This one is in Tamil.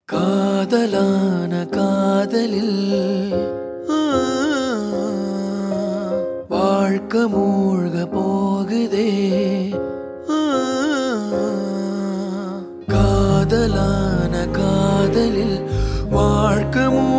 காதலான காதலில் ஆ, வாழ்க்கை மூழ்க போகுதே ஆ, காதலான காதலில் வாழ்க்கை மூழ்க